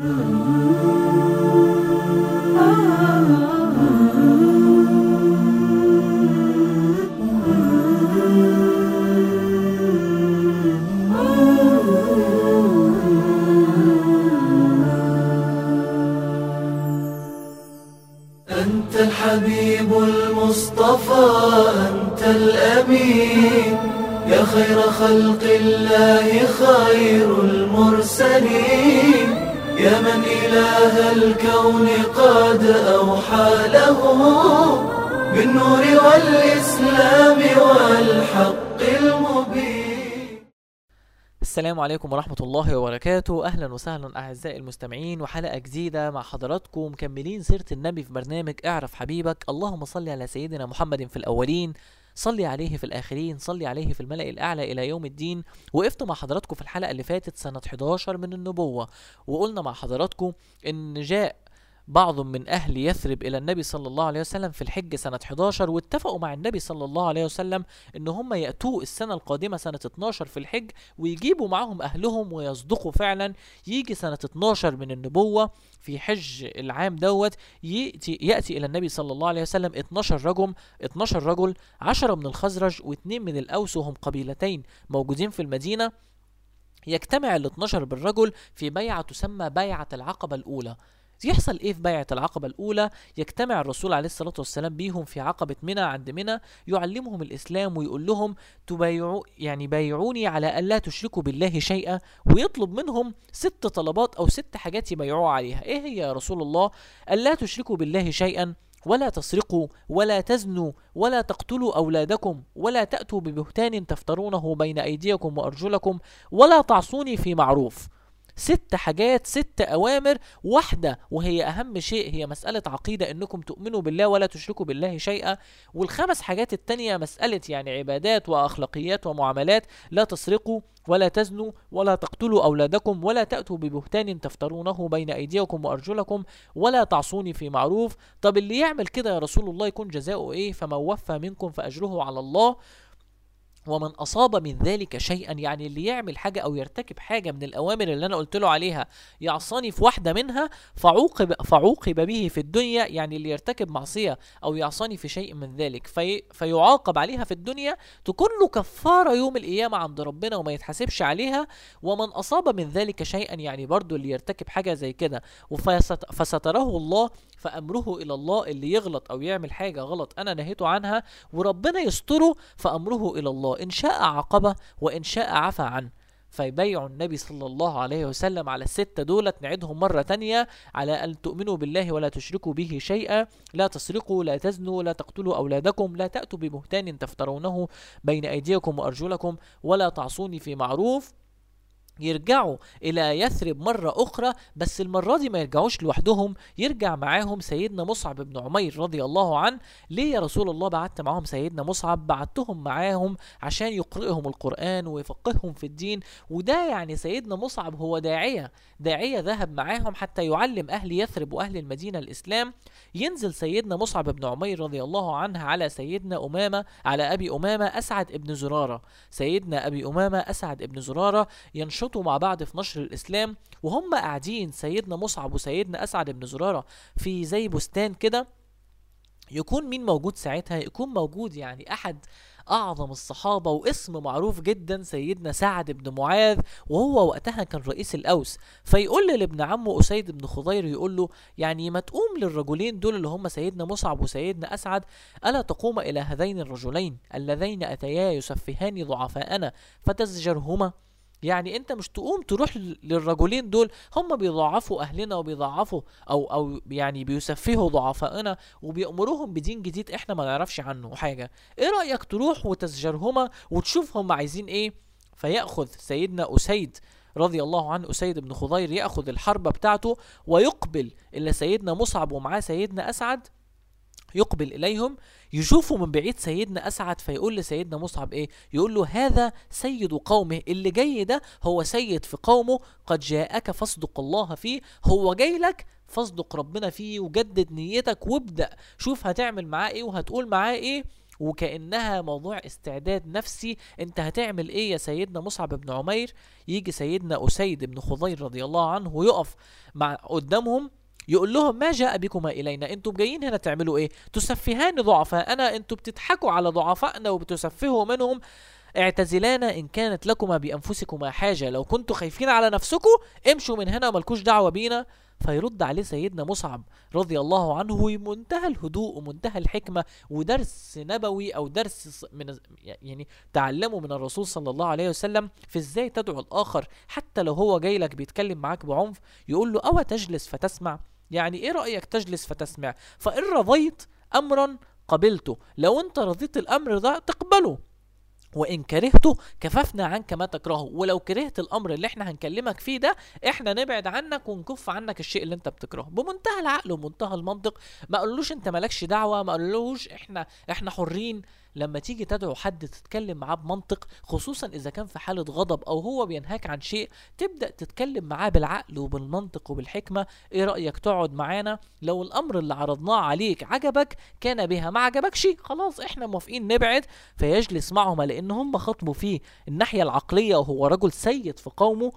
أنت الحبيب المصطفى أنت الأمين يا خير خلق الله خير المرسلين يا من إله الكون قد أوحى له بالنور والإسلام والحق المبين السلام عليكم ورحمة الله وبركاته أهلا وسهلا أعزائي المستمعين وحلقة جديدة مع حضراتكم مكملين سيرة النبي في برنامج اعرف حبيبك اللهم صل على سيدنا محمد في الأولين صلي عليه في الآخرين صلي عليه في الملأ الأعلى إلى يوم الدين وقفت مع حضراتكم في الحلقة اللي فاتت سنة 11 من النبوة وقلنا مع حضراتكم إن جاء بعض من أهل يثرب إلى النبي صلى الله عليه وسلم في الحج سنة 11 واتفقوا مع النبي صلى الله عليه وسلم إن هم يأتوا السنة القادمة سنة 12 في الحج ويجيبوا معهم أهلهم ويصدقوا فعلا يجي سنة 12 من النبوة في حج العام دوت يأتي, يأتي إلى النبي صلى الله عليه وسلم 12 رجل 12 رجل 10 من الخزرج واثنين من الأوس وهم قبيلتين موجودين في المدينة يجتمع ال 12 بالرجل في بيعة تسمى بيعة العقبة الأولى يحصل ايه في بيعة العقبة الأولى؟ يجتمع الرسول عليه الصلاة والسلام بيهم في عقبة منى عند منى يعلمهم الإسلام ويقول لهم تبايعوا يعني بايعوني على ألا تشركوا بالله شيئا ويطلب منهم ست طلبات أو ست حاجات يبايعوا عليها، إيه هي يا رسول الله؟ ألا تشركوا بالله شيئا ولا تسرقوا ولا تزنوا ولا تقتلوا أولادكم ولا تأتوا ببهتان تفترونه بين أيديكم وأرجلكم ولا تعصوني في معروف ست حاجات ست أوامر واحدة وهي أهم شيء هي مسألة عقيدة إنكم تؤمنوا بالله ولا تشركوا بالله شيئا والخمس حاجات التانية مسألة يعني عبادات وأخلاقيات ومعاملات لا تسرقوا ولا تزنوا ولا تقتلوا أولادكم ولا تأتوا ببهتان تفترونه بين أيديكم وأرجلكم ولا تعصوني في معروف طب اللي يعمل كده يا رسول الله يكون جزاؤه إيه فمن وفى منكم فأجره على الله ومن أصاب من ذلك شيئا يعني اللي يعمل حاجة أو يرتكب حاجة من الأوامر اللي أنا قلت له عليها يعصاني في واحدة منها فعوقب, فعوقب به في الدنيا يعني اللي يرتكب معصية أو يعصاني في شيء من ذلك في فيعاقب عليها في الدنيا تكون له كفارة يوم القيامة عند ربنا وما يتحاسبش عليها ومن أصاب من ذلك شيئا يعني برضو اللي يرتكب حاجة زي كده وفست- فستره الله فأمره إلى الله اللي يغلط أو يعمل حاجة غلط أنا نهيته عنها وربنا يستره فأمره إلى الله إن شاء عاقبه وإن شاء عفى عنه فيبايع النبي صلى الله عليه وسلم على الستة دولت نعيدهم مرة تانية على أن تؤمنوا بالله ولا تشركوا به شيئا لا تسرقوا لا تزنوا لا تقتلوا أولادكم لا تأتوا ببهتان تفترونه بين أيديكم وأرجلكم ولا تعصوني في معروف يرجعوا إلى يثرب مرة أخرى بس المرة دي ما يرجعوش لوحدهم يرجع معاهم سيدنا مصعب بن عمير رضي الله عنه ليه يا رسول الله بعت معاهم سيدنا مصعب بعتهم معاهم عشان يقرئهم القرآن ويفقههم في الدين وده يعني سيدنا مصعب هو داعية داعية ذهب معاهم حتى يعلم أهل يثرب وأهل المدينة الإسلام ينزل سيدنا مصعب بن عمير رضي الله عنه على سيدنا أمامة على أبي أمامة أسعد ابن زرارة سيدنا أبي أمامة أسعد ابن زرارة ينشطوا مع بعض في نشر الإسلام وهم قاعدين سيدنا مصعب وسيدنا أسعد بن زرارة في زي بستان كده يكون مين موجود ساعتها يكون موجود يعني أحد أعظم الصحابة واسم معروف جدا سيدنا سعد بن معاذ وهو وقتها كان رئيس الأوس فيقول لابن عمه أسيد بن خضير يقول له يعني ما تقوم للرجلين دول اللي هم سيدنا مصعب وسيدنا أسعد ألا تقوم إلى هذين الرجلين اللذين أتيا يسفهان ضعفاءنا فتزجرهما يعني انت مش تقوم تروح ل- للرجلين دول هم بيضعفوا اهلنا وبيضعفوا او او يعني بيسفهوا ضعفائنا وبيأمروهم بدين جديد احنا ما نعرفش عنه حاجه ايه رأيك تروح وتسجرهما وتشوف هم عايزين ايه فيأخذ سيدنا أسيد رضي الله عنه أسيد بن خضير يأخذ الحربة بتاعته ويقبل إلى سيدنا مصعب ومعاه سيدنا أسعد يقبل إليهم يشوفوا من بعيد سيدنا أسعد فيقول لسيدنا مصعب إيه يقول له هذا سيد قومه اللي جاي ده هو سيد في قومه قد جاءك فاصدق الله فيه هو جاي لك فاصدق ربنا فيه وجدد نيتك وابدأ شوف هتعمل معاه إيه وهتقول معاه إيه وكانها موضوع استعداد نفسي انت هتعمل ايه يا سيدنا مصعب بن عمير يجي سيدنا اسيد بن خضير رضي الله عنه ويقف مع قدامهم يقول لهم ما جاء بكما الينا انتم جايين هنا تعملوا ايه تسفهان ضعفاءنا انتم بتضحكوا على ضعفائنا وبتسفهوا منهم اعتزلانا ان كانت لكما بانفسكما حاجه لو كنتوا خايفين على نفسكم امشوا من هنا ملكوش دعوه بينا فيرد عليه سيدنا مصعب رضي الله عنه بمنتهى الهدوء ومنتهى الحكمه ودرس نبوي او درس من يعني تعلمه من الرسول صلى الله عليه وسلم في ازاي تدعو الاخر حتى لو هو جاي لك بيتكلم معاك بعنف يقول له او تجلس فتسمع يعني ايه رايك تجلس فتسمع فان رضيت امرا قبلته لو انت رضيت الامر ده تقبله وان كرهته كففنا عنك ما تكرهه ولو كرهت الامر اللي احنا هنكلمك فيه ده احنا نبعد عنك ونكف عنك الشيء اللي انت بتكرهه بمنتهى العقل ومنتهى المنطق ما قالوش انت مالكش دعوه ما قالوش احنا احنا حرين لما تيجي تدعو حد تتكلم معاه بمنطق خصوصا اذا كان في حاله غضب او هو بينهاك عن شيء تبدا تتكلم معاه بالعقل وبالمنطق وبالحكمه ايه رايك تقعد معانا لو الامر اللي عرضناه عليك عجبك كان بها ما عجبكش خلاص احنا موافقين نبعد فيجلس معهما لان هم خطبوا فيه الناحيه العقليه وهو رجل سيد في قومه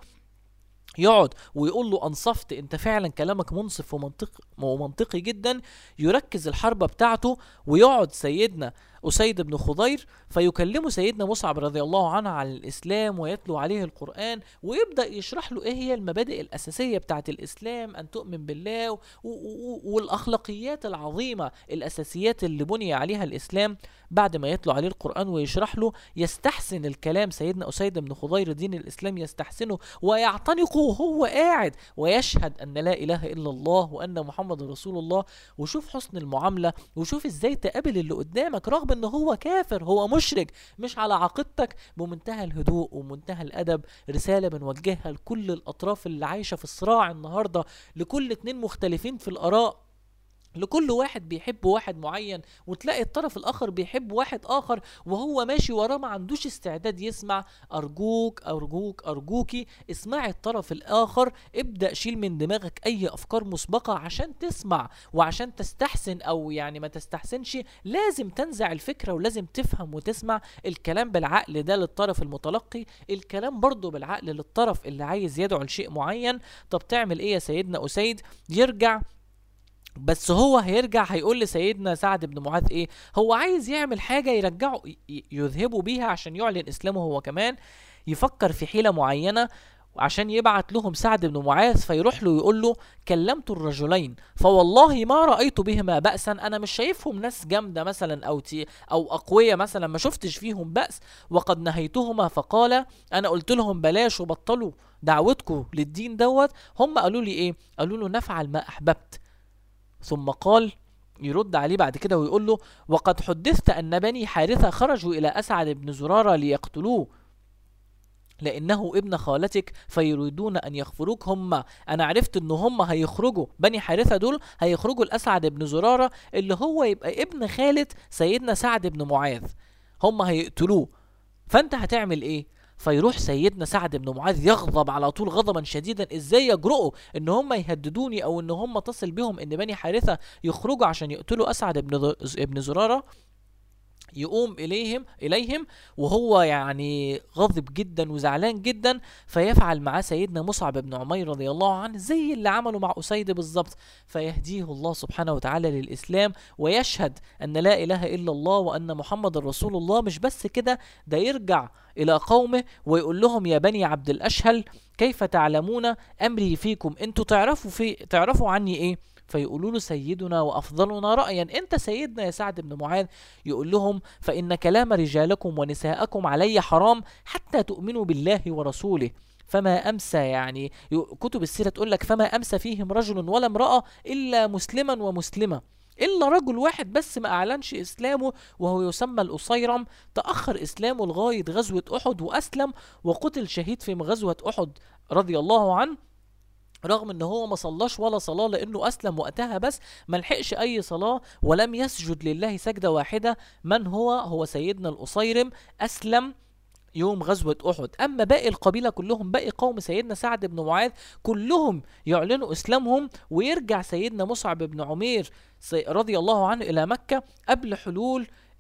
يقعد ويقول له انصفت انت فعلا كلامك منصف ومنطق ومنطقي جدا يركز الحربة بتاعته ويقعد سيدنا أسيد بن خضير فيكلمه سيدنا مصعب رضي الله عنه عن الإسلام ويتلو عليه القرآن ويبدأ يشرح له إيه هي المبادئ الأساسية بتاعة الإسلام أن تؤمن بالله و- و- والأخلاقيات العظيمة الأساسيات اللي بني عليها الإسلام بعد ما يتلو عليه القرآن ويشرح له يستحسن الكلام سيدنا أسيد بن خضير دين الإسلام يستحسنه ويعتنقه وهو قاعد ويشهد أن لا إله إلا الله وأن محمد رسول الله وشوف حسن المعاملة وشوف إزاي تقابل اللي قدامك رغم إن هو كافر هو مشرك مش على عقيدتك بمنتهى الهدوء ومنتهى الأدب رسالة بنوجهها لكل الأطراف اللي عايشة في الصراع النهاردة لكل اتنين مختلفين في الآراء لكل واحد بيحب واحد معين وتلاقي الطرف الاخر بيحب واحد اخر وهو ماشي وراه ما عندوش استعداد يسمع ارجوك ارجوك ارجوكي اسمعي الطرف الاخر ابدا شيل من دماغك اي افكار مسبقه عشان تسمع وعشان تستحسن او يعني ما تستحسنش لازم تنزع الفكره ولازم تفهم وتسمع الكلام بالعقل ده للطرف المتلقي الكلام برضه بالعقل للطرف اللي عايز يدعو لشيء معين طب تعمل ايه يا سيدنا اسيد يرجع بس هو هيرجع هيقول لسيدنا سعد بن معاذ ايه هو عايز يعمل حاجه يرجعه ي- يذهبوا بيها عشان يعلن اسلامه هو كمان يفكر في حيله معينه عشان يبعت لهم سعد بن معاذ فيروح له يقول له كلمت الرجلين فوالله ما رأيت بهما بأسا أنا مش شايفهم ناس جامدة مثلا أو تي أو أقوياء مثلا ما شفتش فيهم بأس وقد نهيتهما فقال أنا قلت لهم بلاش وبطلوا دعوتكم للدين دوت هم قالوا لي إيه قالوا له نفعل ما أحببت ثم قال يرد عليه بعد كده ويقول له وقد حدثت أن بني حارثة خرجوا إلى أسعد بن زرارة ليقتلوه لانه ابن خالتك فيريدون ان يغفروك هم انا عرفت ان هم هيخرجوا بني حارثه دول هيخرجوا الاسعد بن زراره اللي هو يبقى ابن خالة سيدنا سعد بن معاذ هم هيقتلوه فانت هتعمل ايه فيروح سيدنا سعد بن معاذ يغضب على طول غضبا شديدا ازاي يجرؤوا ان هم يهددوني او ان هم تصل بهم ان بني حارثه يخرجوا عشان يقتلوا اسعد بن ذ- ابن زراره يقوم اليهم اليهم وهو يعني غاضب جدا وزعلان جدا فيفعل معاه سيدنا مصعب بن عمير رضي الله عنه زي اللي عمله مع اسيد بالظبط فيهديه الله سبحانه وتعالى للاسلام ويشهد ان لا اله الا الله وان محمد رسول الله مش بس كده ده يرجع الى قومه ويقول لهم يا بني عبد الاشهل كيف تعلمون امري فيكم انتوا تعرفوا في تعرفوا عني ايه فيقولوا له سيدنا وافضلنا رايا انت سيدنا يا سعد بن معاذ يقول لهم فإن كلام رجالكم ونساءكم علي حرام حتى تؤمنوا بالله ورسوله فما أمسى يعني يو- كتب السيرة تقول لك فما أمسى فيهم رجل ولا امرأة إلا مسلما ومسلمة إلا رجل واحد بس ما أعلنش إسلامه وهو يسمى الأصيرم تأخر إسلامه لغاية غزوة أحد وأسلم وقتل شهيد في غزوة أحد رضي الله عنه رغم ان هو ما صلاش ولا صلاه لانه اسلم وقتها بس ما لحقش اي صلاه ولم يسجد لله سجده واحده من هو هو سيدنا الأصيرم أسلم يوم غزوة أحد أما باقي القبيلة كلهم باقي قوم سيدنا سعد بن معاذ كلهم يعلنوا إسلامهم ويرجع سيدنا مصعب بن عمير سي- رضي الله عنه إلى مكة قبل حلول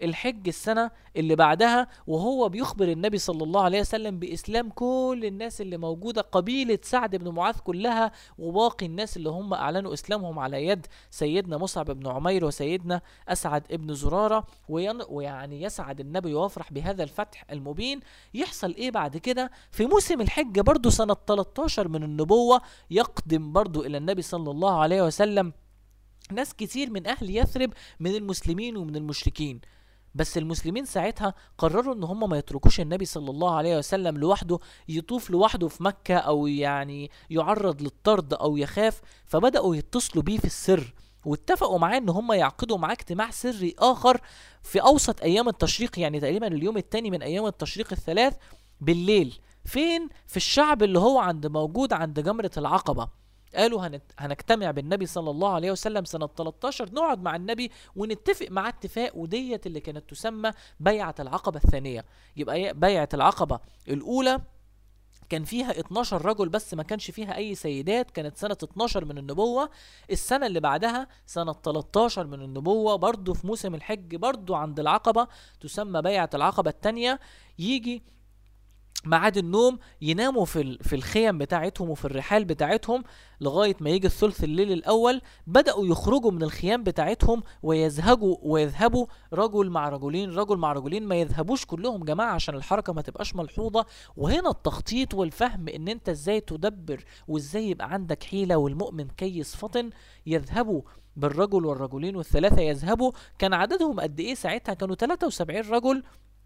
الحج السنة اللي بعدها وهو بيخبر النبي صلى الله عليه وسلم بإسلام كل الناس اللي موجودة قبيلة سعد بن معاذ كلها وباقي الناس اللي هم أعلنوا إسلامهم على يد سيدنا مصعب بن عمير وسيدنا أسعد بن زرارة وين ويعني يسعد النبي ويفرح بهذا الفتح المبين يحصل إيه بعد كده في موسم الحج برضو سنة 13 من النبوة يقدم برضو إلى النبي صلى الله عليه وسلم ناس كتير من أهل يثرب من المسلمين ومن المشركين بس المسلمين ساعتها قرروا ان هم ما يتركوش النبي صلى الله عليه وسلم لوحده يطوف لوحده في مكة او يعني يعرض للطرد او يخاف فبدأوا يتصلوا بيه في السر واتفقوا معاه ان هم يعقدوا معاه اجتماع سري اخر في اوسط ايام التشريق يعني تقريبا اليوم الثاني من ايام التشريق الثلاث بالليل فين في الشعب اللي هو عند موجود عند جمرة العقبة قالوا هنت... هنجتمع بالنبي صلى الله عليه وسلم سنة 13 نقعد مع النبي ونتفق مع اتفاق وديت اللي كانت تسمى بيعة العقبة الثانية يبقى بيعة العقبة الأولى كان فيها 12 رجل بس ما كانش فيها أي سيدات كانت سنة 12 من النبوة السنة اللي بعدها سنة 13 من النبوة برضو في موسم الحج برضو عند العقبة تسمى بيعة العقبة الثانية يجي ميعاد النوم يناموا في في الخيم بتاعتهم وفي الرحال بتاعتهم لغايه ما يجي الثلث الليل الاول بداوا يخرجوا من الخيام بتاعتهم ويذهبوا ويذهبوا رجل مع رجلين رجل مع رجلين ما يذهبوش كلهم جماعه عشان الحركه ما تبقاش ملحوظه وهنا التخطيط والفهم ان انت ازاي تدبر وازاي يبقى عندك حيله والمؤمن كيس فطن يذهبوا بالرجل والرجلين والثلاثه يذهبوا كان عددهم قد ايه ساعتها كانوا 73 رجل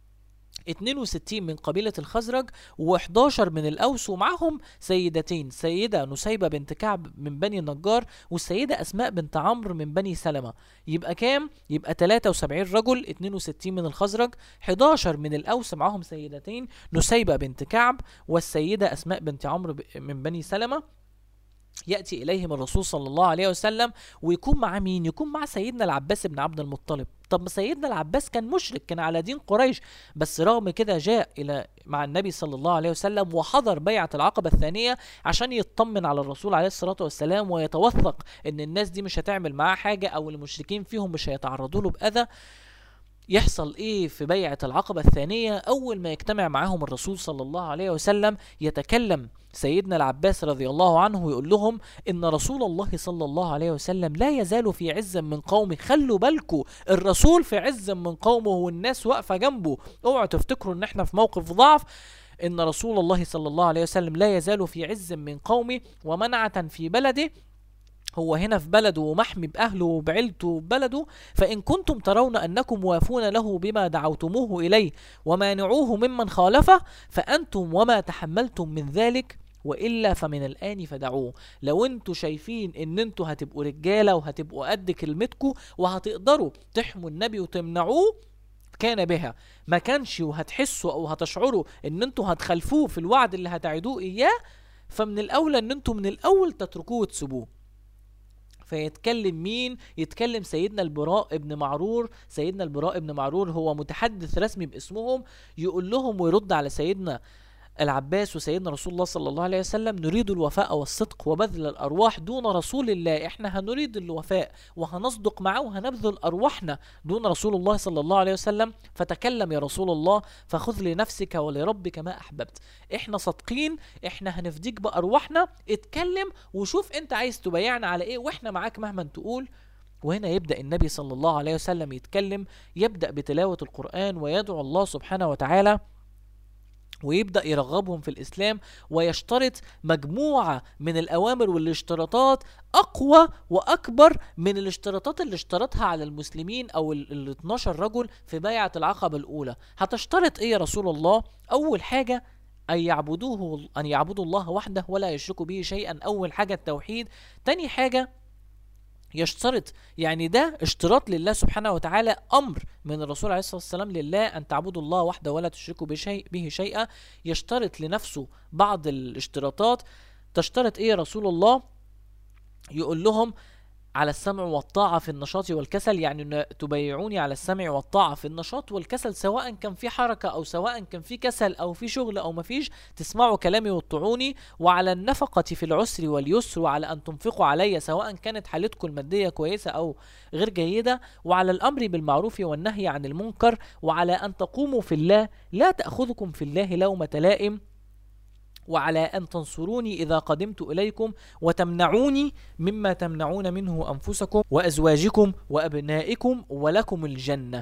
62 من قبيلة الخزرج و11 من الأوس ومعهم سيدتين سيدة نسيبة بنت كعب من بني النجار والسيدة أسماء بنت عمرو من بني سلمة يبقى كام؟ يبقى 73 رجل 62 من الخزرج 11 من الأوس معهم سيدتين نسيبة بنت كعب والسيدة أسماء بنت عمرو من بني سلمة يأتي إليهم الرسول صلى الله عليه وسلم ويكون مع مين؟ يكون مع سيدنا العباس بن عبد المطلب طب ما سيدنا العباس كان مشرك كان على دين قريش بس رغم كده جاء إلى مع النبي صلى الله عليه وسلم وحضر بيعة العقبة الثانية عشان يطمن على الرسول عليه الصلاة والسلام ويتوثق إن الناس دي مش هتعمل معاه حاجة أو المشركين فيهم مش هيتعرضوا له بأذى يحصل ايه في بيعة العقبة الثانية اول ما يجتمع معاهم الرسول صلى الله عليه وسلم يتكلم سيدنا العباس رضي الله عنه ويقول لهم ان رسول الله صلى الله عليه وسلم لا يزال في عز من قومه خلوا بالكم الرسول في عز من قومه والناس واقفة جنبه اوعوا تفتكروا ان احنا في موقف ضعف ان رسول الله صلى الله عليه وسلم لا يزال في عز من قومه ومنعة في بلده هو هنا في بلده ومحمي بأهله وبعيلته وبلده فإن كنتم ترون أنكم وافون له بما دعوتموه إليه ومانعوه ممن خالفه فأنتم وما تحملتم من ذلك والا فمن الان فدعوه لو انتوا شايفين ان انتوا هتبقوا رجاله وهتبقوا قد كلمتكم وهتقدروا تحموا النبي وتمنعوه كان بها ما كانش وهتحسوا او هتشعروا ان انتوا هتخلفوه في الوعد اللي هتعدوه اياه فمن الاولى ان انتوا من الاول تتركوه وتسيبوه فيتكلم مين يتكلم سيدنا البراء ابن معرور سيدنا البراء ابن معرور هو متحدث رسمي باسمهم يقول لهم ويرد على سيدنا العباس وسيدنا رسول الله صلى الله عليه وسلم نريد الوفاء والصدق وبذل الأرواح دون رسول الله احنا هنريد الوفاء وهنصدق معه وهنبذل أرواحنا دون رسول الله صلى الله عليه وسلم فتكلم يا رسول الله فخذ لنفسك ولربك ما أحببت احنا صادقين احنا هنفديك بأرواحنا اتكلم وشوف انت عايز تبايعنا على ايه واحنا معاك مهما تقول وهنا يبدأ النبي صلى الله عليه وسلم يتكلم يبدأ بتلاوة القرآن ويدعو الله سبحانه وتعالى ويبدأ يرغبهم في الإسلام ويشترط مجموعة من الأوامر والاشتراطات أقوى وأكبر من الاشتراطات اللي اشترطها على المسلمين أو ال 12 رجل في بيعة العقبة الأولى هتشترط إيه يا رسول الله؟ أول حاجة أن يعبدوه أن يعبدوا الله وحده ولا يشركوا به شيئا أول حاجة التوحيد تاني حاجة يشترط يعني ده اشتراط لله سبحانه وتعالى امر من الرسول عليه الصلاه والسلام لله ان تعبدوا الله وحده ولا تشركوا بشيء به شيئا يشترط لنفسه بعض الاشتراطات تشترط ايه يا رسول الله يقول لهم على السمع والطاعة في النشاط والكسل يعني إن تبايعوني على السمع والطاعة في النشاط والكسل سواء كان في حركة أو سواء كان في كسل أو في شغل أو مفيش تسمعوا كلامي وتطيعوني وعلى النفقة في العسر واليسر وعلى أن تنفقوا علي سواء كانت حالتكم المادية كويسة أو غير جيدة وعلى الأمر بالمعروف والنهي عن المنكر وعلى أن تقوموا في الله لا تأخذكم في الله لومة لائم وعلى أن تنصروني إذا قدمت إليكم وتمنعوني مما تمنعون منه أنفسكم وأزواجكم وأبنائكم ولكم الجنة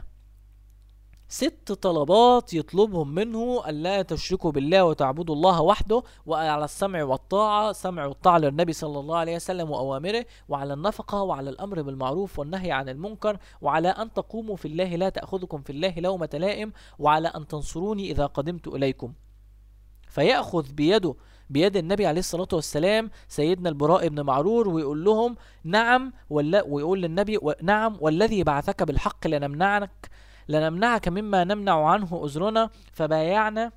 ست طلبات يطلبهم منه ألا تشركوا بالله وتعبدوا الله وحده وعلى السمع والطاعة سمع والطاعة للنبي صلى الله عليه وسلم وأوامره وعلى النفقة وعلى الأمر بالمعروف والنهي عن المنكر وعلى أن تقوموا في الله لا تأخذكم في الله لومة لائم وعلى أن تنصروني إذا قدمت إليكم فيأخذ بيده بيد النبي عليه الصلاة والسلام سيدنا البراء بن معرور ويقول لهم نعم ولا ويقول للنبي و- نعم والذي بعثك بالحق لنمنعك لنمنعك مما نمنع عنه أزرنا فبايعنا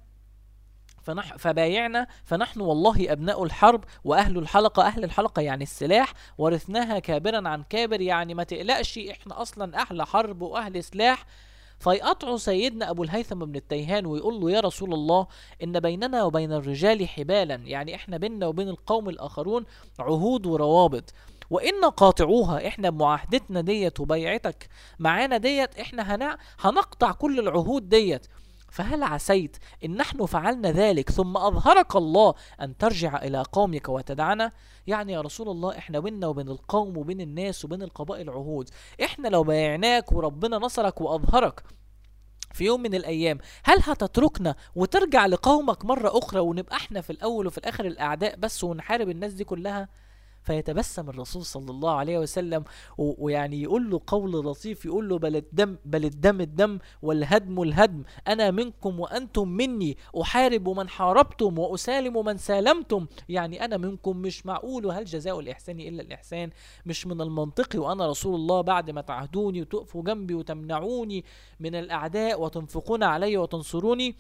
فنح فبايعنا فنحن والله أبناء الحرب وأهل الحلقة أهل الحلقة يعني السلاح ورثناها كابرا عن كابر يعني ما تقلقش إحنا أصلا أهل حرب وأهل سلاح فيقطع سيدنا أبو الهيثم بن التيهان ويقول له يا رسول الله إن بيننا وبين الرجال حبالا يعني إحنا بيننا وبين القوم الآخرون عهود وروابط وإن قاطعوها إحنا بمعاهدتنا ديت وبيعتك معانا ديت إحنا هنع... هنقطع كل العهود ديت فهل عسيت إن نحن فعلنا ذلك ثم أظهرك الله أن ترجع إلى قومك وتدعنا يعني يا رسول الله إحنا بيننا وبين القوم وبين الناس وبين القبائل عهود إحنا لو بايعناك وربنا نصرك وأظهرك في يوم من الأيام هل هتتركنا وترجع لقومك مرة أخرى ونبقى إحنا في الأول وفي الآخر الأعداء بس ونحارب الناس دي كلها فيتبسم الرسول صلى الله عليه وسلم و- ويعني يقول له قول لطيف يقول له بل الدم بل الدم الدم والهدم الهدم انا منكم وانتم مني احارب من حاربتم واسالم من سالمتم يعني انا منكم مش معقول وهل جزاء الاحسان الا الاحسان مش من المنطقي وانا رسول الله بعد ما تعهدوني وتقفوا جنبي وتمنعوني من الاعداء وتنفقون علي وتنصروني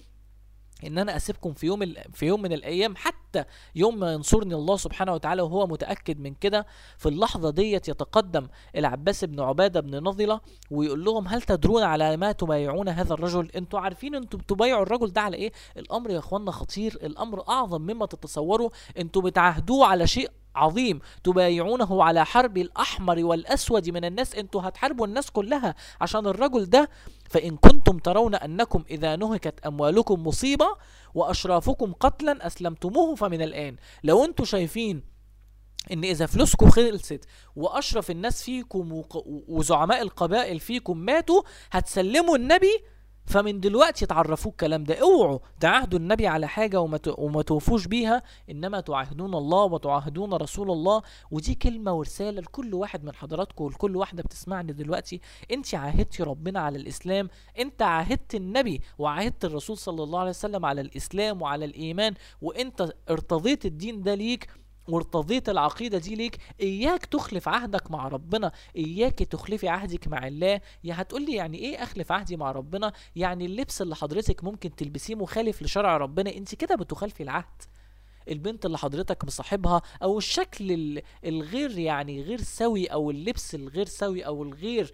ان انا اسيبكم في يوم ال... في يوم من الايام حتى يوم ما ينصرني الله سبحانه وتعالى وهو متاكد من كده في اللحظه ديت يتقدم العباس بن عباده بن نضله ويقول لهم هل تدرون على ما تبايعون هذا الرجل انتوا عارفين انتوا بتبايعوا الرجل ده على ايه الامر يا اخوانا خطير الامر اعظم مما تتصوروا انتوا بتعهدوه على شيء عظيم تبايعونه على حرب الأحمر والأسود من الناس انتوا هتحاربوا الناس كلها عشان الرجل ده فإن كنتم ترون أنكم إذا نهكت أموالكم مصيبة وأشرافكم قتلا أسلمتموه فمن الآن لو انتوا شايفين ان اذا فلوسكم خلصت واشرف الناس فيكم وق- وزعماء القبائل فيكم ماتوا هتسلموا النبي فمن دلوقتي تعرفوه الكلام ده اوعوا تعاهدوا النبي على حاجة وما ت- وما توفوش بيها انما تعاهدون الله وتعاهدون رسول الله ودي كلمة ورسالة لكل واحد من حضراتكم ولكل واحدة بتسمعني دلوقتي انت عاهدتي ربنا على الاسلام انت عاهدت النبي وعاهدت الرسول صلى الله عليه وسلم على الاسلام وعلى الايمان وانت ارتضيت الدين ده ليك وارتضيت العقيدة دي ليك إياك تخلف عهدك مع ربنا إياك تخلفي عهدك مع الله يا هتقولي يعني إيه أخلف عهدي مع ربنا يعني اللبس اللي حضرتك ممكن تلبسيه مخالف لشرع ربنا أنت كده بتخالفي العهد البنت اللي حضرتك مصاحبها او الشكل ال- الغير يعني غير سوي او اللبس الغير سوي او الغير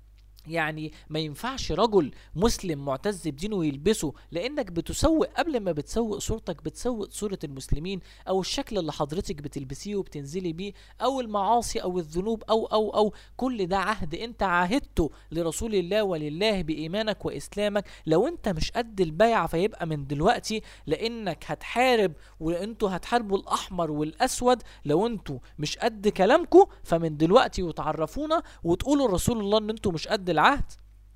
يعني ما ينفعش رجل مسلم معتز بدينه يلبسه لانك بتسوق قبل ما بتسوق صورتك بتسوق صورة المسلمين او الشكل اللي حضرتك بتلبسيه وبتنزلي بيه او المعاصي او الذنوب او او او كل ده عهد انت عاهدته لرسول الله ولله بايمانك واسلامك لو انت مش قد البيعة فيبقى من دلوقتي لانك هتحارب وانتوا هتحاربوا الاحمر والاسود لو انتوا مش قد كلامكم فمن دلوقتي وتعرفونا وتقولوا لرسول الله ان انتوا مش قد العهد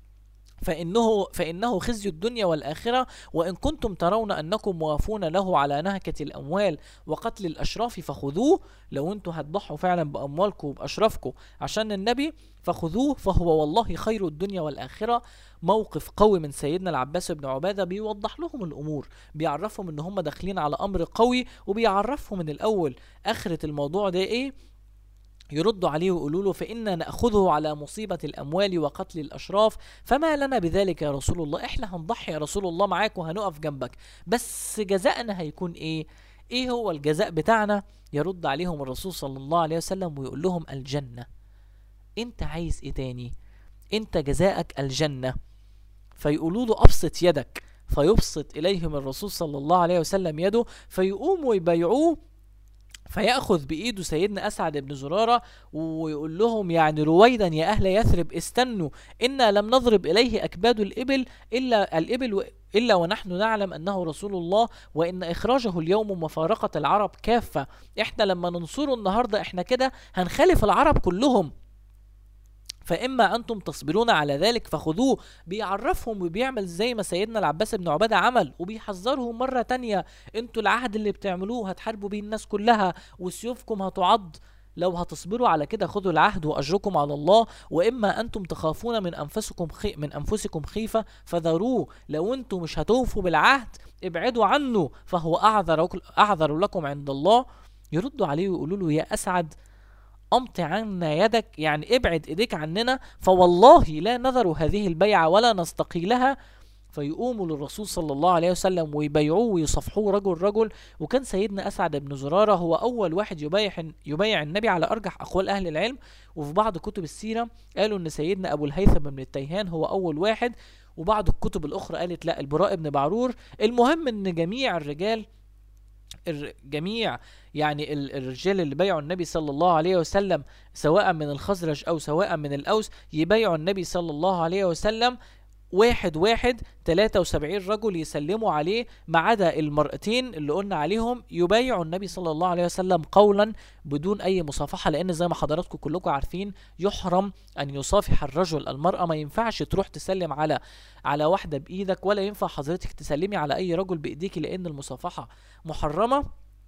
فإنه فإنه خزي الدنيا والآخرة وإن كنتم ترون أنكم موافون له على نهكة الأموال وقتل الأشراف فخذوه لو أنتم هتضحوا فعلا بأموالكم وبأشرافكم عشان النبي فخذوه فهو والله خير الدنيا والآخرة موقف قوي من سيدنا العباس بن عبادة بيوضح لهم الأمور بيعرفهم إن هم داخلين على أمر قوي وبيعرفهم من الأول آخرة الموضوع ده إيه يردوا عليه ويقولوا له فإنا نأخذه على مصيبة الأموال وقتل الأشراف فما لنا بذلك يا رسول الله إحنا هنضحي يا رسول الله معاك وهنقف جنبك بس جزاءنا هيكون إيه إيه هو الجزاء بتاعنا يرد عليهم الرسول صلى الله عليه وسلم ويقول لهم الجنة انت عايز ايه تاني انت جزاءك الجنة فيقولوا له ابسط يدك فيبسط اليهم الرسول صلى الله عليه وسلم يده فيقوموا يبايعوه فيأخذ بإيده سيدنا أسعد بن زرارة ويقول لهم يعني رويدا يا أهل يثرب استنوا إنا لم نضرب إليه أكباد الإبل إلا الإبل و- إلا ونحن نعلم أنه رسول الله وإن إخراجه اليوم مفارقة العرب كافة إحنا لما ننصره النهاردة إحنا كده هنخالف العرب كلهم فإما أنتم تصبرون على ذلك فخذوه بيعرفهم وبيعمل زي ما سيدنا العباس بن عبادة عمل وبيحذرهم مرة تانية انتوا العهد اللي بتعملوه هتحاربوا بيه الناس كلها وسيوفكم هتعض لو هتصبروا على كده خذوا العهد واجركم على الله واما انتم تخافون من انفسكم خي من انفسكم خيفه فذروه لو انتم مش هتوفوا بالعهد ابعدوا عنه فهو اعذر اعذر لكم عند الله يردوا عليه ويقولوا له يا اسعد امط عنا يدك يعني ابعد ايديك عننا فوالله لا نذر هذه البيعه ولا نستقيلها فيقوموا للرسول صلى الله عليه وسلم ويبايعوه ويصفحوه رجل رجل وكان سيدنا اسعد بن زراره هو اول واحد يبايع يبايع النبي على ارجح اقوال اهل العلم وفي بعض كتب السيره قالوا ان سيدنا ابو الهيثم بن التيهان هو اول واحد وبعض الكتب الاخرى قالت لا البراء بن بعرور المهم ان جميع الرجال الر- جميع يعني ال- الرجال اللي بايعوا النبي صلى الله عليه وسلم سواء من الخزرج او سواء من الاوس يبايعوا النبي صلى الله عليه وسلم واحد واحد 73 رجل يسلموا عليه ما عدا المرأتين اللي قلنا عليهم يبايعوا النبي صلى الله عليه وسلم قولا بدون اي مصافحه لان زي ما حضراتكم كلكم عارفين يحرم ان يصافح الرجل المراه ما ينفعش تروح تسلم على على واحده بايدك ولا ينفع حضرتك تسلمي على اي رجل بايديك لان المصافحه محرمه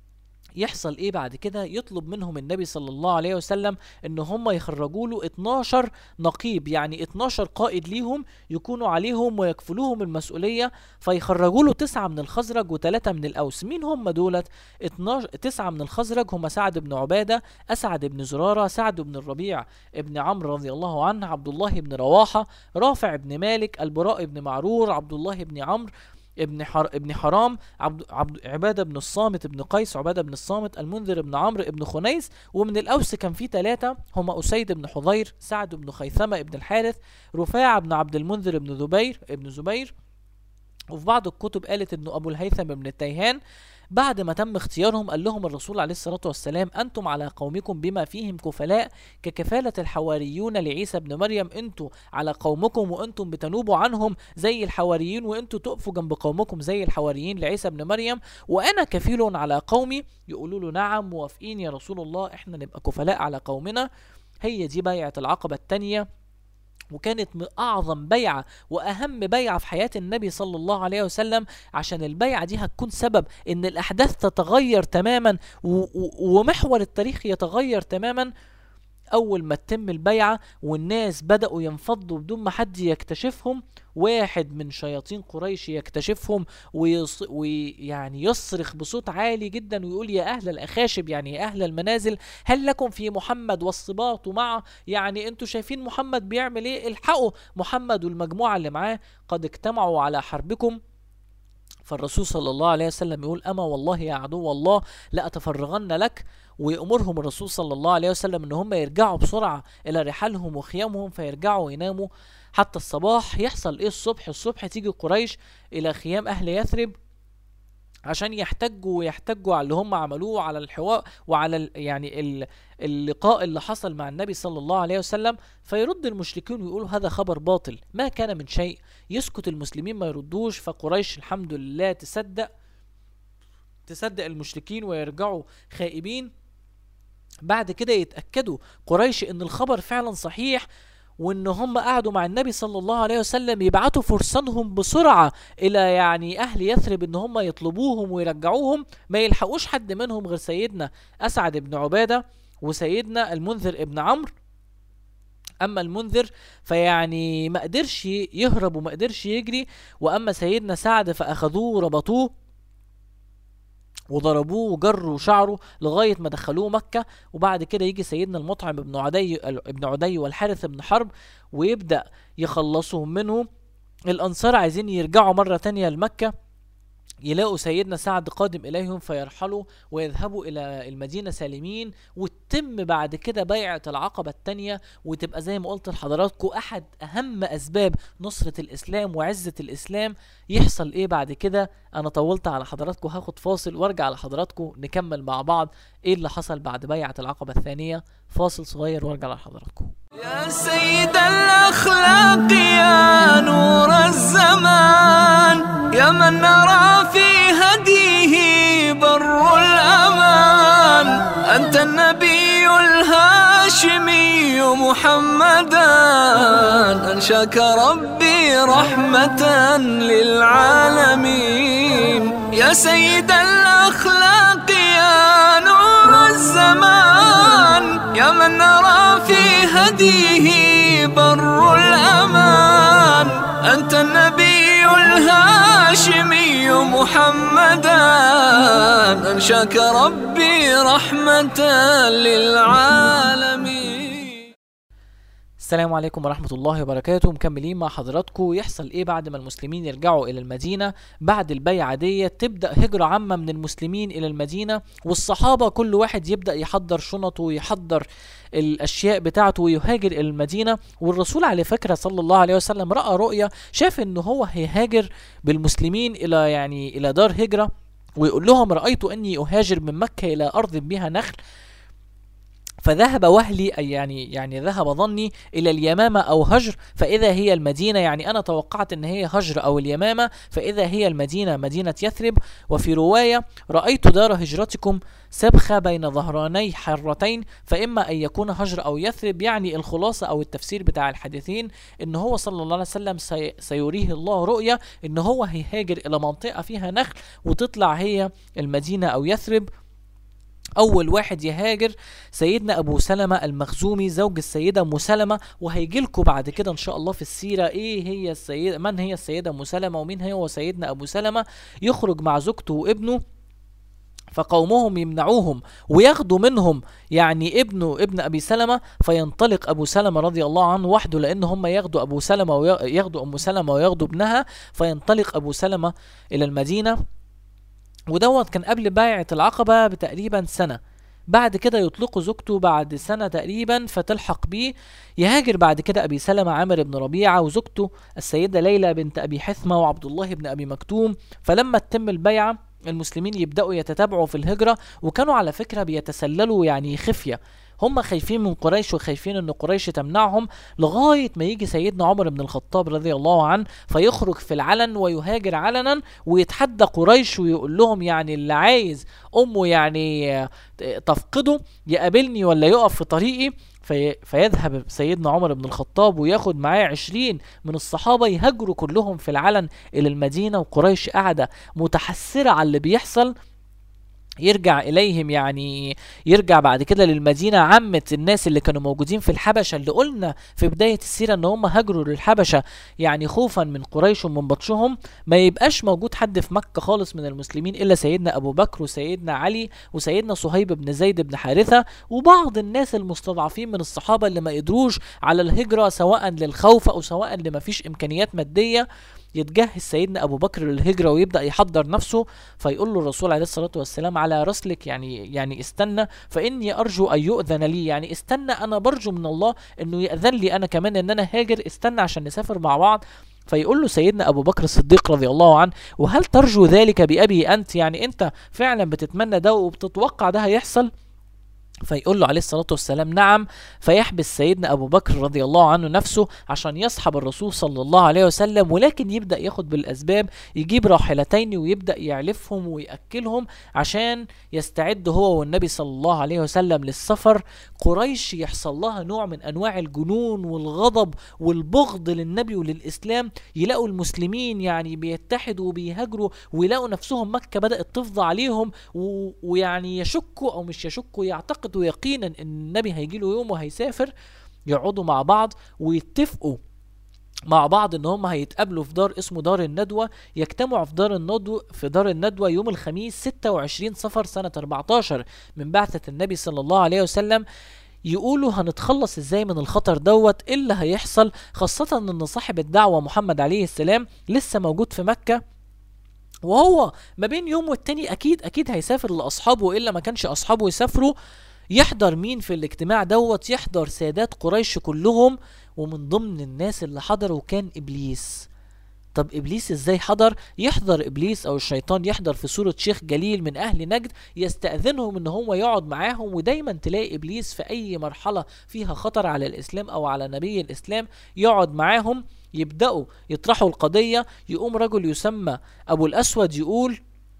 يحصل ايه بعد كده يطلب منهم النبي صلى الله عليه وسلم ان هم يخرجوا له 12 نقيب يعني 12 قائد ليهم يكونوا عليهم ويكفلوهم المسؤوليه فيخرجوا له تسعه من الخزرج وثلاثه من الاوس مين هم دولت 12 تسعه من الخزرج هم سعد بن عباده اسعد بن زراره سعد بن الربيع ابن عمرو رضي الله عنه عبد الله بن رواحه رافع بن مالك البراء بن معرور عبد الله بن عمرو ابن حر... ابن حرام عبد... عبد... عباده بن الصامت ابن قيس عباده بن الصامت المنذر بن عمرو ابن خنيس ومن الاوس كان في ثلاثه هم اسيد بن حضير سعد بن خيثمه ابن الحارث رفاعه بن عبد المنذر بن زبير ابن زبير وفي بعض الكتب قالت انه ابو الهيثم بن التيهان بعد ما تم اختيارهم قال لهم الرسول عليه الصلاة والسلام أنتم على قومكم بما فيهم كفلاء ككفالة الحواريون لعيسى بن مريم أنتم على قومكم وأنتم بتنوبوا عنهم زي الحواريين وأنتم تقفوا جنب قومكم زي الحواريين لعيسى بن مريم وأنا كفيل على قومي يقولوا له نعم موافقين يا رسول الله إحنا نبقى كفلاء على قومنا هي دي بيعة العقبة الثانية وكانت من اعظم بيعه واهم بيعه في حياه النبي صلى الله عليه وسلم عشان البيعه دي هتكون سبب ان الاحداث تتغير تماما و- و- ومحور التاريخ يتغير تماما اول ما تتم البيعه والناس بداوا ينفضوا بدون ما حد يكتشفهم واحد من شياطين قريش يكتشفهم ويص... ويعني يصرخ بصوت عالي جدا ويقول يا اهل الاخاشب يعني يا اهل المنازل هل لكم في محمد والصباط معه يعني انتوا شايفين محمد بيعمل ايه الحقوا محمد والمجموعه اللي معاه قد اجتمعوا على حربكم فالرسول صلى الله عليه وسلم يقول اما والله يا عدو الله لاتفرغن لك ويأمرهم الرسول صلى الله عليه وسلم ان هم يرجعوا بسرعه الى رحالهم وخيامهم فيرجعوا ويناموا حتى الصباح يحصل ايه الصبح الصبح تيجي قريش الى خيام اهل يثرب عشان يحتجوا ويحتجوا على اللي هم عملوه على الحوار وعلى ال يعني ال اللقاء اللي حصل مع النبي صلى الله عليه وسلم فيرد المشركين ويقولوا هذا خبر باطل ما كان من شيء يسكت المسلمين ما يردوش فقريش الحمد لله تصدق تصدق المشركين ويرجعوا خائبين بعد كده يتأكدوا قريش ان الخبر فعلا صحيح وان هم قعدوا مع النبي صلى الله عليه وسلم يبعتوا فرسانهم بسرعة الى يعني اهل يثرب ان هم يطلبوهم ويرجعوهم ما يلحقوش حد منهم غير سيدنا اسعد بن عبادة وسيدنا المنذر ابن عمرو اما المنذر فيعني ما قدرش يهرب وما قدرش يجري واما سيدنا سعد فاخذوه وربطوه وضربوه وجروا شعره لغايه ما دخلوه مكه وبعد كده يجي سيدنا المطعم ابن عدي ابن عدي والحارث بن حرب ويبدا يخلصهم منه الانصار عايزين يرجعوا مره تانية لمكه يلاقوا سيدنا سعد قادم إليهم فيرحلوا ويذهبوا إلى المدينة سالمين وتتم بعد كده بيعة العقبة التانية وتبقى زي ما قلت لحضراتكم أحد أهم أسباب نصرة الإسلام وعزة الإسلام يحصل إيه بعد كده أنا طولت على حضراتكم هاخد فاصل وارجع لحضراتكم نكمل مع بعض إيه اللي حصل بعد بيعة العقبة الثانية فاصل صغير وارجع لحضراتكم يا سيد الأخلاق يا نور الزمان يا من نرى في هديه بر الأمان أنت النبي الهاشمي محمدا أنشاك ربي رحمة للعالمين يا سيد الأخلاق يا نور الزمان يا من نرى في هديه بر الأمان أنت النبي الهاشمي محمدا أنشاك ربي رحمة للعالمين السلام عليكم ورحمة الله وبركاته مكملين مع حضراتكم يحصل ايه بعد ما المسلمين يرجعوا الى المدينة بعد البيعة دي تبدأ هجرة عامة من المسلمين الى المدينة والصحابة كل واحد يبدأ يحضر شنطه ويحضر الاشياء بتاعته ويهاجر الى المدينة والرسول على فكرة صلى الله عليه وسلم رأى رؤية شاف ان هو هيهاجر بالمسلمين الى يعني الى دار هجرة ويقول لهم رأيت اني اهاجر من مكة الى ارض بها نخل فذهب وهلي أي يعني يعني ذهب ظني إلى اليمامة أو هجر فإذا هي المدينة يعني أنا توقعت أن هي هجر أو اليمامة فإذا هي المدينة مدينة يثرب وفي رواية رأيت دار هجرتكم سبخة بين ظهراني حرتين فإما أن يكون هجر أو يثرب يعني الخلاصة أو التفسير بتاع الحديثين إن هو صلى الله عليه وسلم سي سيريه الله رؤية إن هو هيهاجر إلى منطقة فيها نخل وتطلع هي المدينة أو يثرب اول واحد يهاجر سيدنا ابو سلمة المخزومي زوج السيده ام سلمة وهيجي لكم بعد كده ان شاء الله في السيره ايه هي السيده من هي السيده ام سلمة ومين هو سيدنا ابو سلمة يخرج مع زوجته وابنه فقومهم يمنعوهم وياخدوا منهم يعني ابنه ابن ابي سلمة فينطلق ابو سلمة رضي الله عنه وحده لان هم ياخدوا ابو سلمة وياخدوا ام سلمة وياخدوا ابنها فينطلق ابو سلمة الى المدينة ودوت كان قبل بيعة العقبة بتقريبا سنة بعد كده يطلقوا زوجته بعد سنة تقريبا فتلحق بيه يهاجر بعد كده أبي سلمة عامر بن ربيعة وزوجته السيدة ليلى بنت أبي حثمة وعبد الله بن أبي مكتوم فلما تتم البيعة المسلمين يبدأوا يتتابعوا في الهجرة وكانوا على فكرة بيتسللوا يعني خفية هم خايفين من قريش وخايفين ان قريش تمنعهم لغايه ما يجي سيدنا عمر بن الخطاب رضي الله عنه فيخرج في العلن ويهاجر علنا ويتحدى قريش ويقول لهم يعني اللي عايز امه يعني تفقده يقابلني ولا يقف في طريقي في فيذهب سيدنا عمر بن الخطاب وياخد معاه عشرين من الصحابة يهاجروا كلهم في العلن إلى المدينة وقريش قاعدة متحسرة على اللي بيحصل يرجع اليهم يعني يرجع بعد كده للمدينه عامه الناس اللي كانوا موجودين في الحبشه اللي قلنا في بدايه السيره ان هم هاجروا للحبشه يعني خوفا من قريش ومن بطشهم ما يبقاش موجود حد في مكه خالص من المسلمين الا سيدنا ابو بكر وسيدنا علي وسيدنا صهيب بن زيد بن حارثه وبعض الناس المستضعفين من الصحابه اللي ما قدروش على الهجره سواء للخوف او سواء لما فيش امكانيات ماديه يتجهز سيدنا ابو بكر للهجره ويبدا يحضر نفسه فيقول له الرسول عليه الصلاه والسلام على رسلك يعني يعني استنى فاني ارجو ان يؤذن لي يعني استنى انا برجو من الله انه ياذن لي انا كمان ان انا هاجر استنى عشان نسافر مع بعض فيقول له سيدنا ابو بكر الصديق رضي الله عنه وهل ترجو ذلك بابي انت يعني انت فعلا بتتمنى ده وبتتوقع ده هيحصل فيقول له عليه الصلاة والسلام نعم فيحبس سيدنا أبو بكر رضي الله عنه نفسه عشان يصحب الرسول صلى الله عليه وسلم ولكن يبدأ ياخد بالأسباب يجيب راحلتين ويبدأ يعلفهم ويأكلهم عشان يستعد هو والنبي صلى الله عليه وسلم للسفر قريش يحصل لها نوع من أنواع الجنون والغضب والبغض للنبي وللإسلام يلاقوا المسلمين يعني بيتحدوا وبيهاجروا ويلاقوا نفسهم مكة بدأت تفضى عليهم و... ويعني يشكوا أو مش يشكوا يعتقدوا يقينا ان النبي هيجي له يوم وهيسافر يقعدوا مع بعض ويتفقوا مع بعض ان هم هيتقابلوا في دار اسمه دار الندوة يجتمعوا في دار الندوة في دار الندوة يوم الخميس 26 صفر سنة 14 من بعثة النبي صلى الله عليه وسلم يقولوا هنتخلص ازاي من الخطر دوت ايه اللي هيحصل خاصة ان صاحب الدعوة محمد عليه السلام لسه موجود في مكة وهو ما بين يوم والتاني اكيد اكيد هيسافر لاصحابه الا ما كانش اصحابه يسافروا يحضر مين في الاجتماع دوت يحضر سادات قريش كلهم ومن ضمن الناس اللي حضروا كان ابليس طب ابليس ازاي حضر يحضر ابليس او الشيطان يحضر في صورة شيخ جليل من اهل نجد يستأذنهم ان هو يقعد معاهم ودايما تلاقي ابليس في اي مرحلة فيها خطر على الاسلام او على نبي الاسلام يقعد معاهم يبدأوا يطرحوا القضية يقوم رجل يسمى ابو الاسود يقول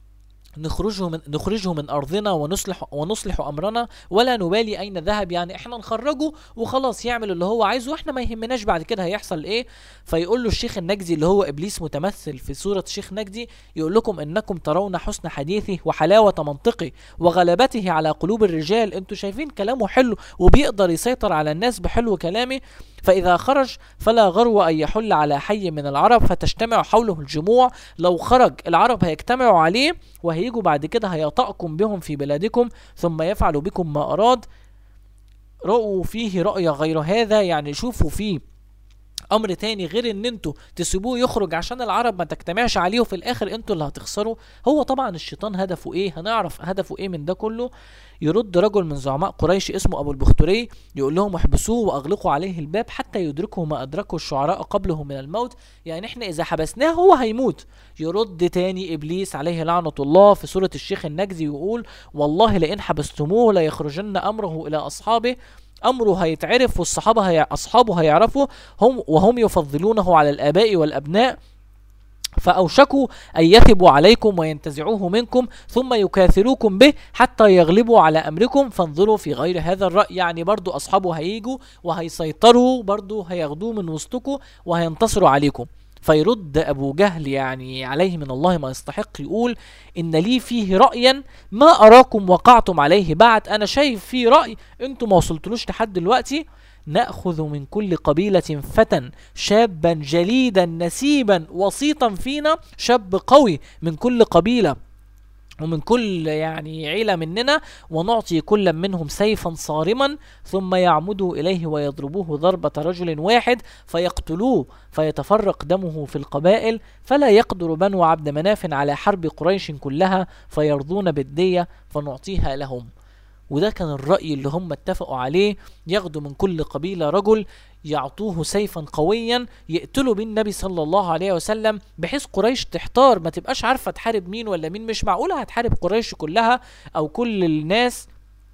نخرجه من نخرجه من ارضنا ونصلح ونصلح امرنا ولا نبالي اين ذهب يعني احنا نخرجه وخلاص يعمل اللي هو عايزه واحنا ما يهمناش بعد كده هيحصل ايه فيقول له الشيخ النجدي اللي هو ابليس متمثل في صوره شيخ نجدي يقول لكم انكم ترون حسن حديثه وحلاوه منطقه وغلبته على قلوب الرجال انتوا شايفين كلامه حلو وبيقدر يسيطر على الناس بحلو كلامه فإذا خرج فلا غرو أن يحل على حي من العرب فتجتمع حوله الجموع لو خرج العرب هيجتمعوا عليه وهيجوا بعد كده هيطأكم بهم في بلادكم ثم يفعل بكم ما أراد رأوا فيه رأي غير هذا يعني شوفوا فيه امر تاني غير ان انتوا تسيبوه يخرج عشان العرب ما تجتمعش عليه وفي الاخر انتوا اللي هتخسروا هو طبعا الشيطان هدفه ايه هنعرف هدفه ايه من ده كله يرد رجل من زعماء قريش اسمه ابو البختري يقول لهم احبسوه واغلقوا عليه الباب حتى يدركه ما ادركه الشعراء قبله من الموت يعني احنا اذا حبسناه هو هيموت يرد تاني ابليس عليه لعنه الله في سوره الشيخ النجزي ويقول والله لئن حبستموه ليخرجن امره الى اصحابه امره هيتعرف والصحابه هي اصحابه هيعرفوا هم وهم يفضلونه على الاباء والابناء فأوشكوا أن يثبوا عليكم وينتزعوه منكم ثم يكاثروكم به حتى يغلبوا على أمركم فانظروا في غير هذا الرأي يعني برضو أصحابه هيجوا وهيسيطروا برضو هياخدوه من وسطكم وهينتصروا عليكم فيرد أبو جهل يعني عليه من الله ما يستحق يقول إن لي فيه رأيا ما أراكم وقعتم عليه بعد أنا شايف فيه رأي أنتم ما وصلتلوش لحد دلوقتي نأخذ من كل قبيلة فتى شابا جليدا نسيبا وسيطا فينا شاب قوي من كل قبيلة ومن كل يعني عيلة مننا ونعطي كل منهم سيفا صارما ثم يعمدوا إليه ويضربوه ضربة رجل واحد فيقتلوه فيتفرق دمه في القبائل فلا يقدر بنو عبد مناف على حرب قريش كلها فيرضون بالدية فنعطيها لهم وده كان الرأي اللي هم اتفقوا عليه ياخدوا من كل قبيلة رجل يعطوه سيفا قويا يقتلوا بيه النبي صلى الله عليه وسلم بحيث قريش تحتار ما تبقاش عارفة تحارب مين ولا مين مش معقولة هتحارب قريش كلها أو كل الناس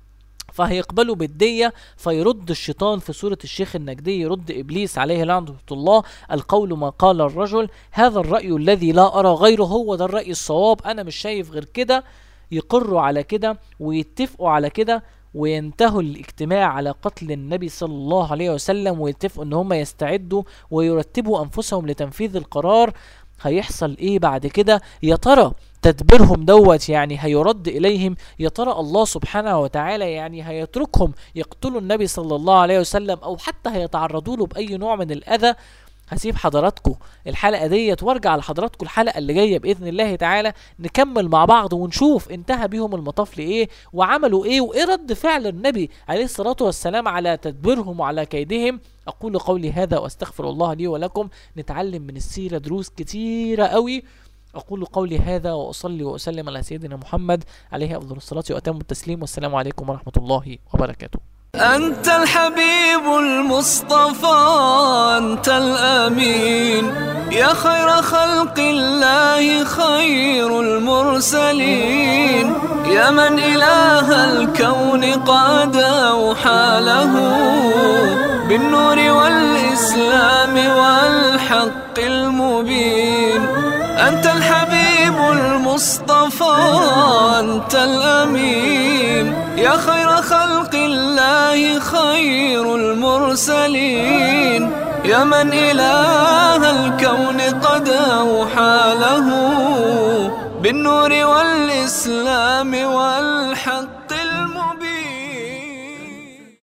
فهيقبلوا بالدية فيرد الشيطان في سورة الشيخ النجدي يرد إبليس عليه لعنة الله القول ما قال الرجل هذا الرأي الذي لا أرى غيره هو ده الرأي الصواب أنا مش شايف غير كده يقروا على كده ويتفقوا على كده وينتهوا الاجتماع على قتل النبي صلى الله عليه وسلم ويتفقوا ان هم يستعدوا ويرتبوا انفسهم لتنفيذ القرار هيحصل ايه بعد كده يا ترى تدبيرهم دوت يعني هيرد اليهم يا ترى الله سبحانه وتعالى يعني هيتركهم يقتلوا النبي صلى الله عليه وسلم او حتى هيتعرضوا له باي نوع من الاذى هسيب حضراتكم الحلقه ديت وارجع لحضراتكم الحلقه اللي جايه باذن الله تعالى نكمل مع بعض ونشوف انتهى بيهم المطاف لايه وعملوا ايه وايه رد فعل النبي عليه الصلاه والسلام على تدبيرهم وعلى كيدهم اقول قولي هذا واستغفر الله لي ولكم نتعلم من السيره دروس كتيره قوي أقول قولي هذا وأصلي وأسلم على سيدنا محمد عليه أفضل الصلاة وأتم التسليم والسلام عليكم ورحمة الله وبركاته أنت الحبيب المصطفى أنت الأمين يا خير خلق الله خير المرسلين يا من إله الكون قد أوحى له بالنور والإسلام والحق المبين أنت الحبيب المصطفى أنت الأمين يا خير خلق الله خير المرسلين يا من إله الكون قد أوحى له بالنور والإسلام والحق